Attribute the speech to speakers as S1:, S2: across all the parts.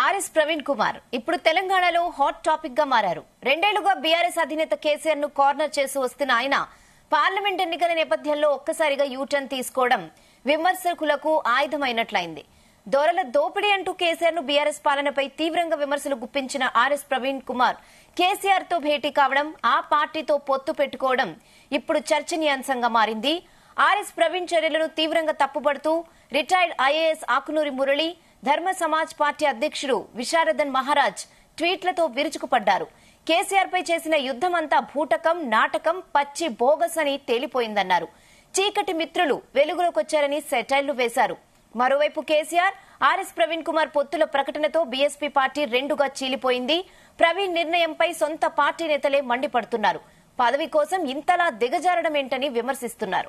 S1: RS Praveen Kumar ఇప్పుడు తెలంగాణలో hot topic గా మారారు రెండేళ్లుగా బీఆర్ఎస్ అధినేత కేసీఆర్ ను కార్నర్ చేసి వస్తున్న ఆయన పార్లమెంట్ ఎన్నికల నేపథ్యంలో ఒక్కసారిగా యూటర్న్ తీసుకోవడం విమర్శకులకు ఆయుధమైనట్లయింది దొరల దోపిడీ అంటూ కేసీఆర్ ను బీఆర్ఎస్ పాలనపై తీవ్రంగా విమర్శలు గుప్పించిన ఆర్ఎస్ ప్రవీణ్ కుమార్ కేసీఆర్ తో భేటీ కావడం ఆ పార్టీతో పొత్తు పెట్టుకోవడం ఇప్పుడు చర్చనీయాంశంగా మారింది ఆర్ఎస్ ప్రవీణ్ చర్యలను తీవ్రంగా తప్పుపడుతూ retired IAS Akunuri Murali Dharma Samaj party అధ్యక్షుడు విశారదన్ మహారాజ్ ట్వీట్లతో విరుచుకుపడ్డారు కేసీఆర్ పై చేసిన యుద్దమంతా భూటకం నాటకం పచ్చి బోగస్ అని తేలిపోయిందన్నారు చీకటి మిత్రులు వెలుగులోకొచ్చారని సెటైర్లు వేశారు మరోవైపు కేసీఆర్ ఆర్ఎస్ ప్రవీణ్ కుమార్ పొత్తుల ప్రకటనతో బీఎస్పీ పార్టీ రెండుగా చీలిపోయింది ప్రవీణ్ నిర్ణయంపై సొంత పార్టీ నేతలే మండిపడుతున్నారు పదవి కోసం ఇంతలా దిగజారడం ఏంటని విమర్శిస్తున్నారు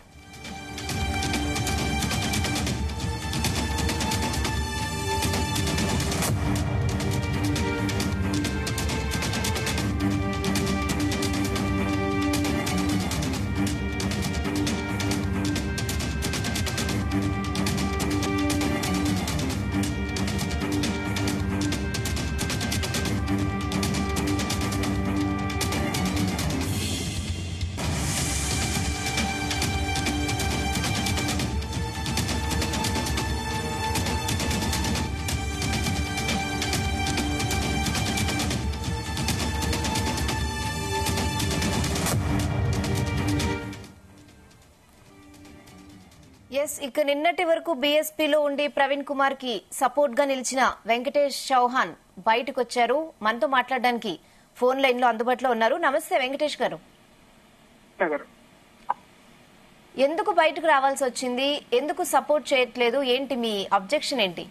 S1: ఎస్ ఇక నిన్నటి వరకు బీఎస్పీలో ఉండి ప్రవీణ్ కుమార్ కి సపోర్ట్ గా నిలిచిన వెంకటేష్ చౌహాన్ బయటకు వచ్చారు మనతో మాట్లాడడానికి ఫోన్ లైన్ లో అందుబాటులో ఉన్నారు నమస్తే వెంకటేష్ గారు
S2: నగర్
S1: ఎందుకు బయటకు రావాల్సి వచ్చింది ఎందుకు సపోర్ట్ చేయట్లేదు ఏంటి మీ అబ్జెక్షన్ ఏంటి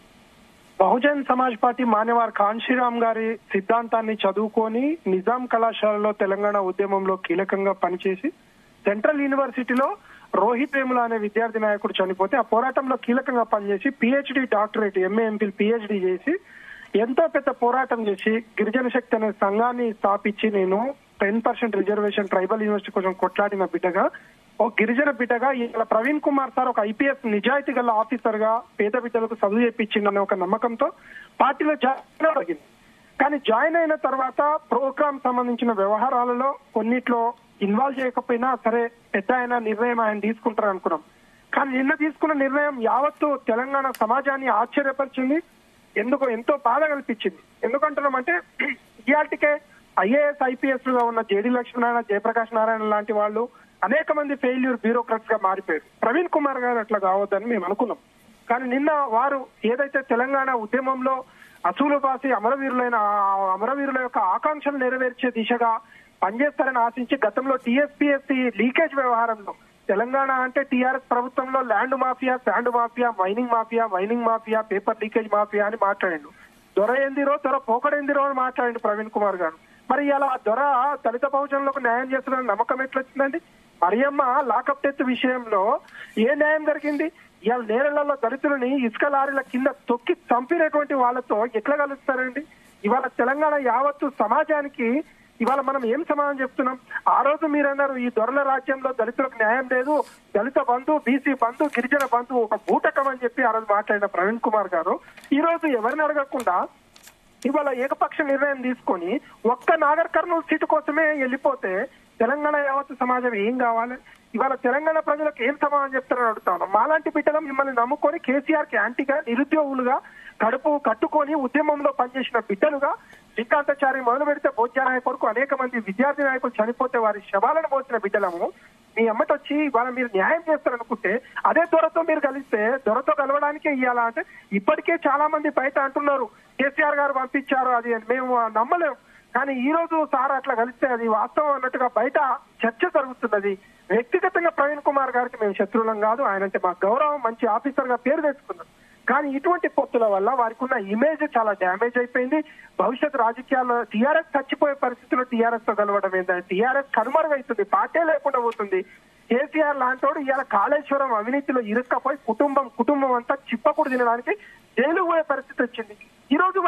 S2: బహుజన్ సమాజ్ పార్టీ మాన్యవార్ కాన్షీరామ్ గారి సిద్ధాంతాన్ని చదువుకొని నిజాం కళాశాలలో తెలంగాణ ఉద్యమంలో కీలకంగా పనిచేసి సెంట్రల్ యూనివర్సిటీలో రోహిత్ వేముల అనే విద్యార్థి నాయకుడు చనిపోతే ఆ పోరాటంలో కీలకంగా పనిచేసి PhD doctorate MA MPhil PhD చేసి ఎంతో పెద్ద పోరాటం చేసి గిరిజన శక్తి అనే సంఘాన్ని స్థాపించి నేను ten percent reservation tribal university కోసం కొట్లాడిన బిడ్డగా ఒక గిరిజన బిడ్డగా ఇలా ప్రవీణ్ కుమార్ సార్ ఒక ఐపీఎస్ నిజాయితీ గల ఆఫీసర్ గా పేద బిడ్డలకు చదువు చెప్పించిందనే ఒక నమ్మకంతో పార్టీలో జాయిన్ అవ్వగింది కానీ జాయిన్ అయిన తర్వాత ప్రోగ్రామ్ సంబంధించిన వ్యవహారాలలో కొన్నిట్లో ఇన్వాల్వ్ చేయకపోయినా సరే పెద్ద ఆయన నిర్ణయం ఆయన తీసుకుంటారు అనుకున్నాం కానీ నిన్న తీసుకున్న నిర్ణయం యావత్తు తెలంగాణ సమాజాన్ని ఆశ్చర్యపరిచింది ఎందుకు ఎంతో బాధ కల్పించింది ఎందుకంటున్నామంటే ఇయాటికే ఐఏఎస్ ఐపీఎస్ గా ఉన్న జేడీ లక్ష్మీనారాయణ జయప్రకాష్ నారాయణ లాంటి వాళ్ళు అనేక మంది ఫెయిల్యూర్ బ్యూరోక్రాట్స్ గా మారిపోయారు ప్రవీణ్ కుమార్ గారు అట్లా కావద్దని మేము అనుకున్నాం కానీ నిన్న వారు ఏదైతే తెలంగాణ ఉద్యమంలో అసూలు బాసి అమరవీరులైన ఆ అమరవీరుల యొక్క ఆకాంక్షలు నెరవేర్చే దిశగా పనిచేస్తారని ఆశించి గతంలో టీఎస్పీఎస్సీ లీకేజ్ వ్యవహారంలో తెలంగాణ అంటే టీఆర్ఎస్ ప్రభుత్వంలో land mafia sand mafia mining mafia mining mafia paper leakage mafia అని మాట్లాడిండు దొర ఏందిరో దొర పోకడేందిరో అని మాట్లాడిండు ప్రవీణ్ కుమార్ గారు మరి ఇలా దొర దళిత బహుజనులకు న్యాయం చేస్తున్న నమ్మకం ఎట్లొచ్చిందండి మరియమ్మ లాకప్ డెత్ విషయంలో ఏ న్యాయం జరిగింది ఇవాళ నేరలలో దళితులని ఇసుక లారీల కింద తొక్కి చంపినటువంటి వాళ్ళతో ఎట్లా కలుస్తారండి ఇవాళ తెలంగాణ యావత్తు సమాజానికి ఇవాళ మనం ఏం సమాధానం చెప్తున్నాం ఆ రోజు మీరు అన్నారు ఈ దొరల రాజ్యంలో దళితులకు న్యాయం లేదు దళిత బంధు బీసీ బంధు గిరిజన బంధు ఒక బూటకం అని చెప్పి ఆ రోజు మాట్లాడిన ప్రవీణ్ కుమార్ గారు ఈ రోజు ఎవరిని అడగకుండా ఇవాళ ఏకపక్ష నిర్ణయం తీసుకొని ఒక్క నాగర్ కర్నూలు సీటు కోసమే వెళ్ళిపోతే తెలంగాణ యావత్తు సమాజం ఏం కావాలి ఇవాళ తెలంగాణ ప్రజలకు ఏం సమాధానం చెప్తారని అడుగుతాను మాలాంటి బిడ్డలు మిమ్మల్ని నమ్ముకొని కేసీఆర్ కి యాంటీగా నిరుద్యోగులుగా కడుపు కట్టుకొని ఉద్యమంలో పనిచేసిన బిడ్డలుగా శ్రీకాంతాచారి మొదలు పెడితే భోజ్యానాయ కొరకు అనేక మంది విద్యార్థి నాయకులు చనిపోతే వారి శవాలను మోసిన బిడ్డలము మీ అమ్మటి వచ్చి ఇవాళ మీరు న్యాయం చేస్తారనుకుంటే అదే దొరతో మీరు కలిస్తే దొరతో కలవడానికే ఇవ్వాలా అంటే ఇప్పటికే చాలా మంది బయట అంటున్నారు కేసీఆర్ గారు పంపించారు అది అని మేము నమ్మలేం కానీ ఈ రోజు సార్ అట్లా కలిస్తే అది వాస్తవం అన్నట్టుగా బయట చర్చ జరుగుతున్నది వ్యక్తిగతంగా ప్రవీణ్ కుమార్ గారికి మేము శత్రువులం కాదు ఆయన అంటే మా గౌరవం మంచి ఆఫీసర్ గా పేరు తెచ్చుకున్నాం కానీ ఇటువంటి పొత్తుల వల్ల వారికి ఉన్న ఇమేజ్ చాలా డ్యామేజ్ అయిపోయింది భవిష్యత్ రాజకీయాల్లో టీఆర్ఎస్ చచ్చిపోయే పరిస్థితిలో టీఆర్ఎస్ తో కలవడం ఏంటంటే టీఆర్ఎస్ కనుమరుగైతుంది పార్టీ లేకుండా పోతుంది కేసీఆర్ లాంటోడు ఇవాళ కాళేశ్వరం అవినీతిలో ఇరుక్కపోయి కుటుంబం కుటుంబం అంతా చిప్పకుడు తినడానికి జైలు పోయే పరిస్థితి వచ్చింది ఈ రోజు వాళ్ళతో ఇట్లా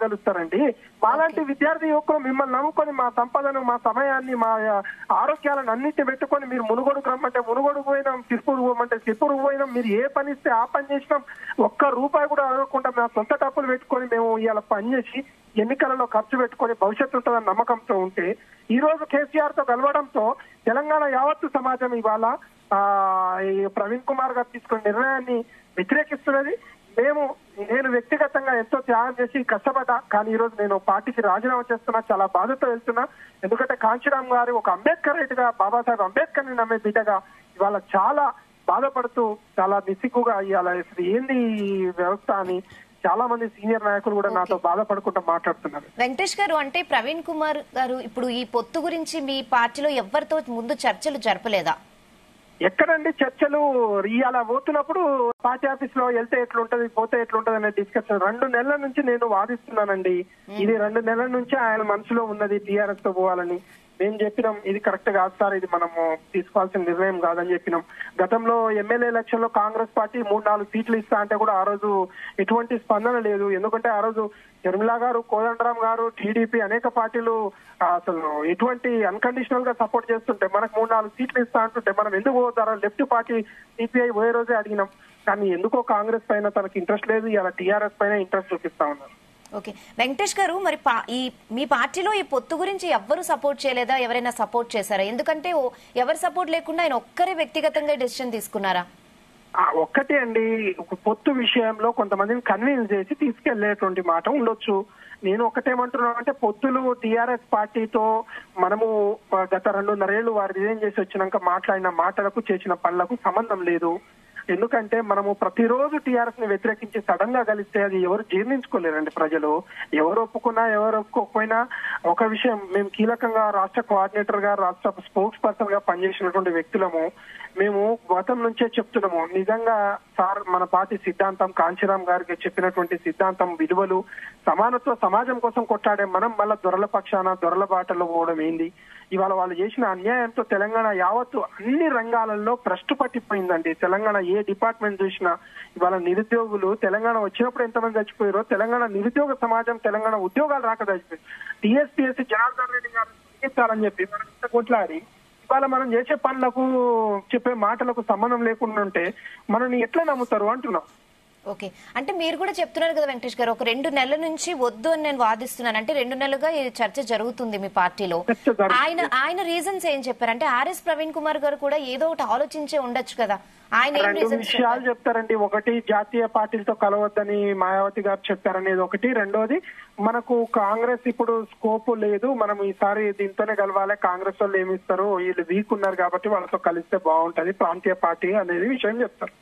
S2: మాట్లాడగలుగుతారండి మాలాంటి విద్యార్థి యువకులు మిమ్మల్ని నమ్ముకొని మా సంపదను మా సమయాన్ని మా ఆరోగ్యాలను అన్నింటినీ పెట్టుకొని మీరు మునుగోడుకు రమ్మంటే మునుగోడు పోయినాం తిరుపూరు పోమంటే తిరుపూరు పోయినాం మీరు ఏ పని ఇస్తే ఆ పని చేసినాం ఒక్క రూపాయి కూడా అడగకుండా మా సొంత డబ్బులు పెట్టుకొని మేము ఇవాళ పనిచేసి ఎన్నికలలో ఖర్చు పెట్టుకొని భవిష్యత్తు ఉంటుందన్న నమ్మకంతో ఉంటే ఈ రోజు కేసీఆర్ తో కలవడంతో తెలంగాణ యావత్తు సమాజం ఇవాళ ఆ ఈ ప్రవీణ్ కుమార్ గారు తీసుకున్న నిర్ణయాన్ని వ్యతిరేకిస్తున్నది మేము నేను వ్యక్తిగతంగా ఎంతో త్యాగం చేసి కష్టపడ్డా కానీ ఈ రోజు నేను పార్టీకి రాజీనామా చేస్తున్నా చాలా బాధతో వెళ్తున్నా ఎందుకంటే కాంచీరామ్ గారు ఒక అంబేద్కర్ గా బాబాసాహెబ్ అంబేద్కర్ ని నమ్మే బిడ్డగా ఇవాళ చాలా బాధపడుతూ చాలా నిసిగ్గుగా ఇవాళ అసలు ఏంది ఈ వ్యవస్థ అని చాలా మంది సీనియర్ నాయకులు కూడా నాతో బాధపడుకుంటూ మాట్లాడుతున్నారు
S1: వెంకటేష్ గారు అంటే ప్రవీణ్ కుమార్ గారు ఇప్పుడు ఈ పొత్తు గురించి మీ పార్టీలో ఎవరితో ముందు చర్చలు జరపలేదా
S2: ఎక్కడండి చర్చలు ఇవాళ పోతున్నప్పుడు పార్టీ ఆఫీస్ లో వెళ్తే ఎట్లుంటది పోతే ఎట్లుంటది అనే డిస్కషన్ రెండు నెలల నుంచి నేను వాదిస్తున్నానండి ఇది రెండు నెలల నుంచి ఆయన మనసులో ఉన్నది టీఆర్ఎస్ తో పోవాలని మేము చెప్పినాం ఇది కరెక్ట్ కాదు సార్ ఇది మనము తీసుకోవాల్సిన నిర్ణయం కాదని చెప్పినాం గతంలో ఎమ్మెల్యే ఎలక్షన్ లో కాంగ్రెస్ పార్టీ మూడు నాలుగు సీట్లు ఇస్తా అంటే కూడా ఆ రోజు ఎటువంటి స్పందన లేదు ఎందుకంటే ఆ రోజు నిర్మలా గారు కోదండరాం గారు టీడీపీ అనేక పార్టీలు ఆ, అసలు ఎటువంటి అన్కండిషనల్ గా సపోర్ట్ చేస్తుంటే మనకు మూడు నాలుగు సీట్లు ఇస్తా అంటుంటే మనం ఎందుకు పోతారో లెఫ్ట్ పార్టీ సిపిఐ పోయే రోజే అడిగినాం కానీ ఎందుకో కాంగ్రెస్ పైన తనకి ఇంట్రెస్ట్ లేదు ఇలా టీఆర్ఎస్ పైన ఇంట్రెస్ట్ చూపిస్తా ఉన్నారు
S1: ఓకే వెంకటేష్ గారు మరి పా- ఈ మీ పార్టీలో ఈ పొత్తు గురించి ఎవ్వరు సపోర్ట్ చేయలేదా ఎవరైనా సపోర్ట్ చేశారా ఎందుకంటే ఓ- ఎవరి సపోర్ట్ లేకుండా ఆయన ఒక్కరే వ్యక్తిగతంగా డెసిషన్ తీసుకున్నారా
S2: ఆ, ఒక్కటే అండి ఒక పొత్తు విషయంలో కొంతమందిని కన్విన్స్ చేసి తీసుకెళ్లేటువంటి మాట ఉండొచ్చు నేను ఒకటేమంటున్నాను అంటే పొత్తులు టీఆర్ఎస్ పార్టీతో మనము ఆ, గత రెండున్నరేళ్లు వారు రిజైన్ చేసి వచ్చినాక మాట్లాడిన మాటలకు చేసిన పనులకు సంబంధం లేదు ఎందుకంటే మనము ప్రతిరోజు టీఆర్ఎస్ ని వ్యతిరేకించి సడన్ గా కలిస్తే అది ఎవరు జీర్ణించుకోలేరండి ప్రజలు ఎవరు ఒప్పుకున్నా ఎవరు ఒప్పుకోకపోయినా ఒక విషయం మేము కీలకంగా రాష్ట్ర కోఆర్డినేటర్ గా రాష్ట్ర స్పోక్స్ పర్సన్ గా పనిచేసినటువంటి వ్యక్తులము మేము గతం నుంచే చెప్తున్నాము నిజంగా సార్ మన పార్టీ సిద్ధాంతం కాంచీరామ్ గారికి చెప్పినటువంటి సిద్ధాంతం విలువలు సమానత్వ సమాజం కోసం కొట్లాడే మనం మళ్ళా దొరల పక్షాన దొరల బాటలో పోవడం ఏంది ఇవాళ వాళ్ళు చేసిన అన్యాయంతో తెలంగాణ యావత్తు అన్ని రంగాలలో భ్రష్టు పట్టిపోయిందండి తెలంగాణ ఏ డిపార్ట్మెంట్ చూసినా ఇవాళ నిరుద్యోగులు తెలంగాణ వచ్చినప్పుడు ఎంతమంది చచ్చిపోయారో తెలంగాణ నిరుద్యోగ సమాజం తెలంగాణ ఉద్యోగాలు రాక చచ్చిపోయి టీఎస్పీఎస్సీ జనార్దన్ రెడ్డి గారు తగ్గించాలని చెప్పి మనం ఇంత కొట్లాడి ఇవాళ మనం చేసే పనులకు చెప్పే మాటలకు సంబంధం లేకుండా ఉంటే మనల్ని ఎట్లా నమ్ముతారు అంటున్నాం
S1: ఓకే అంటే మీరు కూడా చెప్తున్నారు కదా వెంకటేష్ గారు ఒక రెండు నెలల నుంచి వద్దు అని నేను వాదిస్తున్నాను అంటే రెండు నెలలుగా ఈ చర్చ జరుగుతుంది మీ పార్టీలో
S2: చర్చ జరుగుతుంది.
S1: ఆయన ఆయన రీజన్స్ ఏం చెప్పారు అంటే ఆర్ఎస్ ప్రవీణ్ కుమార్ గారు కూడా ఏదో ఒకటి ఆలోచించే ఉండొచ్చు కదా ఆయన ఏం
S2: రెండు
S1: రీజన్స్
S2: విషయాలు చెప్తారండి ఒకటి జాతీయ పార్టీలతో కలవద్దని మాయావతి గారు చెప్పారనేది ఒకటి రెండోది మనకు కాంగ్రెస్ ఇప్పుడు స్కోప్ లేదు మనం ఈసారి దీంతోనే కలవాలి కాంగ్రెస్ వాళ్ళు ఏమి ఇస్తారు వీళ్ళు వీక్ ఉన్నారు కాబట్టి వాళ్ళతో కలిస్తే బాగుంటది ప్రాంతీయ పార్టీ అనేది విషయం చెప్తారు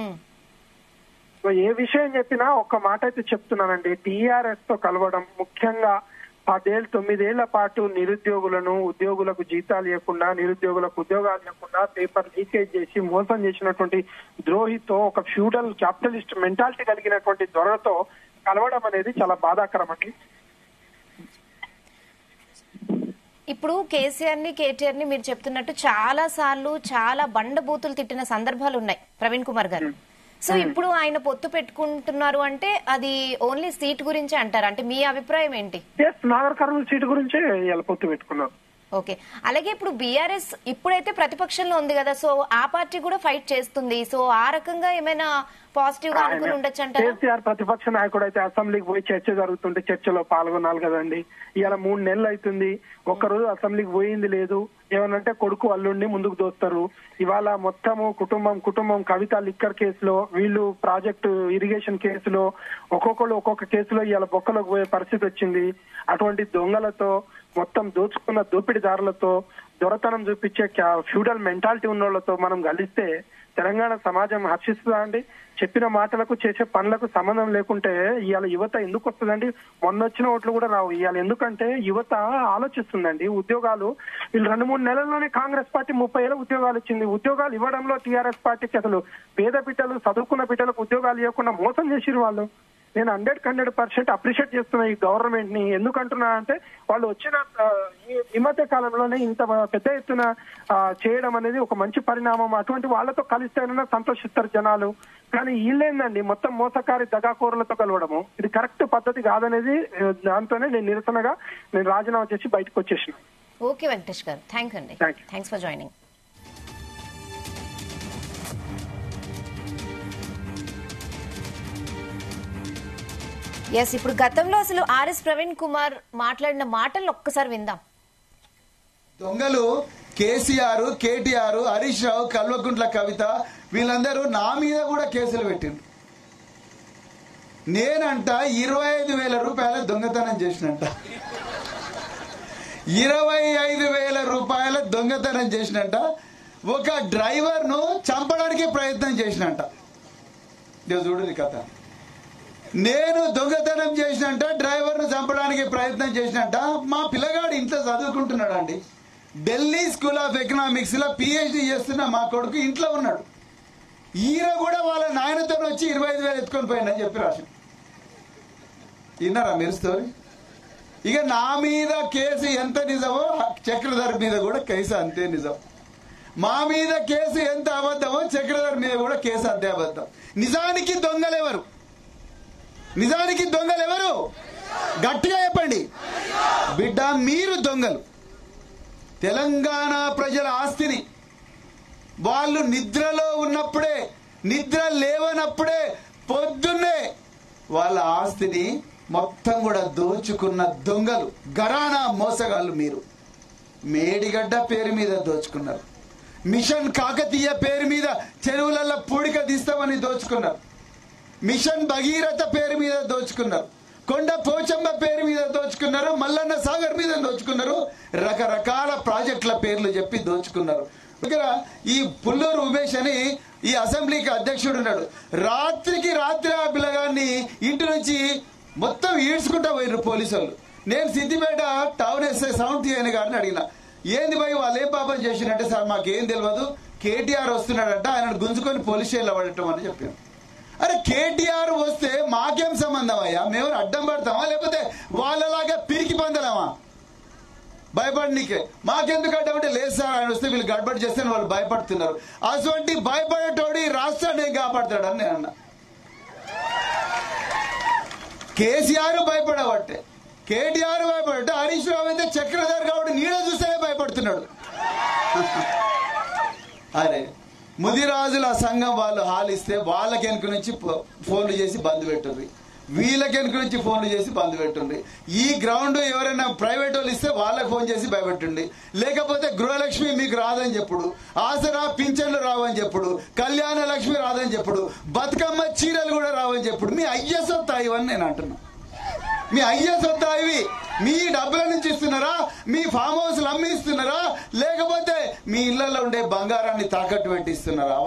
S2: సో ఏ విషయం చెప్పినా ఒక్క మాట అయితే చెప్తున్నానండి టీఆర్ఎస్ తో కలవడం ముఖ్యంగా పదేళ్ళు తొమ్మిదేళ్ల పాటు నిరుద్యోగులను ఉద్యోగులకు జీతాలు ఇవ్వకుండా నిరుద్యోగులకు ఉద్యోగాలు ఇవ్వకుండా పేపర్ లీకేజ్ చేసి మోసం చేసినటువంటి ద్రోహితో ఒక ఫ్యూడల్ క్యాపిటలిస్ట్ మెంటాలిటీ కలిగినటువంటి దొరతో కలవడం అనేది చాలా బాధాకరం అండి
S1: ఇప్పుడు కేసీఆర్ ని కేటీఆర్ ని మీరు చెప్తున్నట్టు చాలా సార్లు చాలా బండబూతులు తిట్టిన సందర్భాలు ఉన్నాయి ప్రవీణ్ కుమార్ గారు సో ఇప్పుడు ఆయన పొత్తు పెట్టుకుంటున్నారు అంటే అది ఓన్లీ సీట్ గురించి అంటారు అంటే మీ అభిప్రాయం ఏంటి
S2: ఎస్ నాగర్ కర్నూలు సీటు గురించే ఇలా పొత్తు పెట్టుకున్నారు
S1: ఓకే అలాగే ఇప్పుడు బీఆర్ఎస్ ఇప్పుడైతే ప్రతిపక్షంలో ఉంది కదా సో ఆ పార్టీ కూడా ఫైట్ చేస్తుంది సో ఆ రకంగా ఏమైనా పాజిటివ్ గా అనుకుని ఉండొచ్చు అంటారా
S2: కేసీఆర్ ప్రతిపక్ష నాయకుడు అయితే అసెంబ్లీకి పోయి చర్చ జరుగుతుంటే చర్చలో పాల్గొనాలి కదండి ఇవాళ మూడు నెలలు అవుతుంది ఒక్కరోజు అసెంబ్లీకి పోయింది లేదు ఏమనంటే కొడుకు అల్లుండి ముందుకు దోస్తారు ఇవాళ మొత్తము కుటుంబం కుటుంబం కవిత లిక్కర్ కేసులో వీళ్ళు ప్రాజెక్టు ఇరిగేషన్ కేసులో ఒక్కొక్కరు ఒక్కొక్క కేసులో ఇవాళ బొక్కలోకి పోయే పరిస్థితి వచ్చింది అటువంటి దొంగలతో మొత్తం దోచుకున్న దోపిడీదారులతో దొరతనం చూపించే ఫ్యూడల్ మెంటాలిటీ ఉన్న వాళ్ళతో మనం కలిస్తే తెలంగాణ సమాజం హర్షిస్తుందా అండి చెప్పిన మాటలకు చేసే పనులకు సంబంధం లేకుంటే ఇవాళ యువత ఎందుకు వస్తుందండి మొన్న వచ్చిన ఓట్లు కూడా రావు ఇవాళ ఎందుకంటే యువత ఆలోచిస్తుందండి ఉద్యోగాలు వీళ్ళు రెండు మూడు నెలల్లోనే కాంగ్రెస్ పార్టీ ముప్పై ఏళ్ళ ఉద్యోగాలు ఇచ్చింది ఉద్యోగాలు ఇవ్వడంలో టీఆర్ఎస్ పార్టీకి అసలు పేద బిడ్డలు చదువుకున్న బిడ్డలకు ఉద్యోగాలు ఇవ్వకుండా మోసం చేసిరు వాళ్ళు నేను హండ్రెడ్ హండ్రెడ్ పర్సెంట్ అప్రిషియేట్ చేస్తున్నా ఈ గవర్నమెంట్ ని ఎందుకంటున్నా అంటే వాళ్ళు వచ్చిన ఆ, ఈ- ఈ మధ్య కాలంలోనే ఇంత పెద్ద ఎత్తున ఆ, చేయడం అనేది ఒక మంచి పరిణామం అటువంటి వాళ్ళతో కలిస్తేనైనా సంతోషిస్తారు జనాలు కానీ వీళ్ళేందండి మొత్తం మోసకారి దగాకోరులతో కలవడము ఇది కరెక్ట్ పద్ధతి కాదనేది ఆ, దాంతోనే నేను నిరసనగా నేను రాజీనామా చేసి బయటకు వచ్చేసిన
S1: ఓకే వెంకటేష్ గారు థ్యాంక్ అండి
S2: Thank you.
S1: Thanks for joining yes ఇప్పుడు గతంలో అసలు ఆర్ఎస్ ప్రవీణ్ కుమార్ మాట్లాడిన మాటలను ఒక్కసారి విందాం
S3: దొంగలు కేసీఆర్ కేటీఆర్ హరీష్ రావు కల్వకుంట్ల కవిత వీళ్ళందరూ నా మీద కూడా కేసులు పెట్టిండ్రు నేనంట ఇరవై ఐదు వేల రూపాయల దొంగతనం చేసినంట ఇరవై ఐదు వేల రూపాయల దొంగతనం చేసినంట ఒక డ్రైవర్ ను చంపడానికి ప్రయత్నం చేసినంట ఇదిగో చూడు కథ నేను దొంగతనం చేసినంట డ్రైవర్ ను చంపడానికి ప్రయత్నం చేసినంట మా పిల్లగాడు ఇంట్లో చదువుకుంటున్నాడు అండి ఢిల్లీ స్కూల్ ఆఫ్ ఎకనామిక్స్ లో పిహెచ్డి చేస్తున్న మా కొడుకు ఇంట్లో ఉన్నాడు ఈయన కూడా వాళ్ళ నాయనతో వచ్చి ఇరవై ఐదు వేలు ఎత్తుకొని పోయిందని చెప్పి రాసి విన్నారా మీరు స్టోరీ ఇక నా మీద కేసు ఎంత నిజమో చక్రధర్ మీద కూడా కేసు అంతే నిజం మా మీద కేసు ఎంత అబద్ధమో చక్రధర్ మీద కూడా కేసు అంతే అబద్ధం నిజానికి దొంగలెవరు నిజానికి దొంగలు ఎవరు గట్టిగా చెప్పండి బిడ్డ మీరు దొంగలు తెలంగాణ ప్రజల ఆస్తిని వాళ్ళు నిద్రలో ఉన్నప్పుడే నిద్ర లేవనప్పుడే పొద్దున్నే వాళ్ళ ఆస్తిని మొత్తం కూడా దోచుకున్న దొంగలు గరానా మోసగాళ్ళు మీరు మేడిగడ్డ పేరు మీద దోచుకున్నారు మిషన్ కాకతీయ పేరు మీద చెరువులలో పూడిక తీస్తామని దోచుకున్నారు మిషన్ భగీరథ పేరు మీద దోచుకున్నారు కొండ పోచమ్మ పేరు మీద దోచుకున్నారు మల్లన్న సాగర్ మీద దోచుకున్నారు రకరకాల ప్రాజెక్టుల పేర్లు చెప్పి దోచుకున్నారు ఇక్కడ ఈ పుల్లూరు ఉమేష్ అని ఈ అసెంబ్లీకి అధ్యక్షుడు ఉన్నాడు రాత్రికి రాత్రి ఆ పిల్లగాన్ని ఇంటి నుంచి మొత్తం ఈడ్చుకుంటా పోయినారు పోలీసు వాళ్ళు నేను సిద్దిపేట టౌన్ ఎస్ఐ సౌండ్ తీయని గారిని అడిగిన ఏంది భయ్ వాళ్ళు ఏం పాపం చేసినట్టే సార్ మాకేం తెలియదు కేటీఆర్ వస్తున్నాడంట ఆయన గుంజుకొని పోలీస్ స్టేషన్లో పడటం అని చెప్పాను అరే కేటీఆర్ వస్తే మాకేం సంబంధం అయ్యా మేము అడ్డం పడతామా లేకపోతే వాళ్ళలాగా పిరికి పొందలేమా భయపడనీకే మాకెందుకు అడ్డం అంటే లేదు సార్ ఆయన వస్తే వీళ్ళు గడబడి చేస్తే వాళ్ళు భయపడుతున్నారు అటువంటి భయపడేటోడు ఈ రాష్ట్రాన్ని ఏం కాపాడతాడని నేను అన్నా కేసీఆర్ భయపడబట్టే కేటీఆర్ భయపడటే హరీష్ రావు అయితే చక్రధర్ గౌడ్ నీడ చూస్తే భయపడుతున్నాడు అరే ముదిరాజుల సంఘం వాళ్ళు హాల్ ఇస్తే వాళ్ళకి వెనుక నుంచి ఫో- ఫోన్లు చేసి బంద్ పెట్టుంది వీళ్ళకి వెనుక నుంచి ఫోన్లు చేసి బంద్ పెట్టుంది ఈ గ్రౌండ్ ఎవరైనా ప్రైవేట్ వాళ్ళు ఇస్తే వాళ్ళకి ఫోన్ చేసి భయపెట్టుండి లేకపోతే గృహలక్ష్మి మీకు రాదని చెప్పుడు ఆసరా పింఛన్లు రావని చెప్పుడు కళ్యాణ లక్ష్మి రాదని చెప్పుడు బతుకమ్మ చీరలు కూడా రావని చెప్పుడు మీ అయ్య సొత్తా ఇవన్నీ నేను అంటున్నా మీ అయ్య సొత్తా ఇవి మీ డబ్బుల నుంచి ఇస్తున్నారా మీ ఫామ్ హౌస్లు అమ్మి ఇస్తున్నారా లేకపోతే మీ ఇళ్లలో ఉండే బంగారాన్ని తాకట్టు పెట్టి ఇస్తున్నారా